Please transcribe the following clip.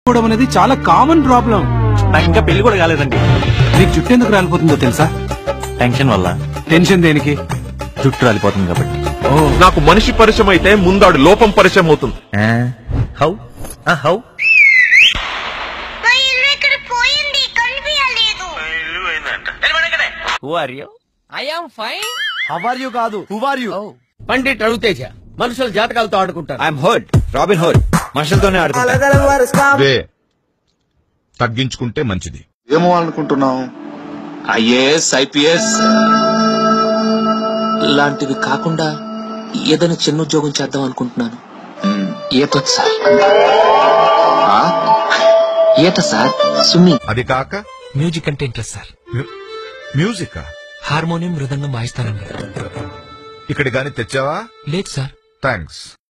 కూడా అనేది చాలా కామన్ ప్రాబ్లం నాకు ఇంకా పెళ్లి కూడా కాలేదండి నీకు జుట్టు ఎందుకు రాలిపోతుందో తెలుసా టెన్షన్ వల్ల టెన్షన్ దేనికి జుట్టు రాలిపోతుంది కాబట్టి ఓ నాకు మనిషి పరిచయం అయితే ముందాడు లోపం పరిచయం అవుతుంది హౌ హౌ మా ఇల్లు ఇక్కడ పోయింది కనిపించలేదు who are you I'm fine how are you కాదు హువార్ యు పండిట్ రవితేజ మనుషుల జాతకాలతో ఆడుకుంటారు ఐఎమ్ హర్డ్ రాబిన్ హర్డ్ మనుషులతోనే ఆడుకుంటా వే తగ్గించుకుంటే మంచిది ఏమో అనుకుంటున్నావు ఐఏఎస్ ఐపీఎస్ లాంటివి కాకుండా ఏదైనా చిన్న ఉద్యోగం చేద్దాం అనుకుంటున్నాను ఈత సార్ ఈత సార్ స్విమ్మింగ్ అది కాక మ్యూజిక్ అంటే ఇంట్రెస్ట్ సార్ మ్యూజిక్ హార్మోనియం మృదంగం వాయిస్తానండి ఇక్కడ గాని తెచ్చావా లేదు సార్ థ్యాంక్స్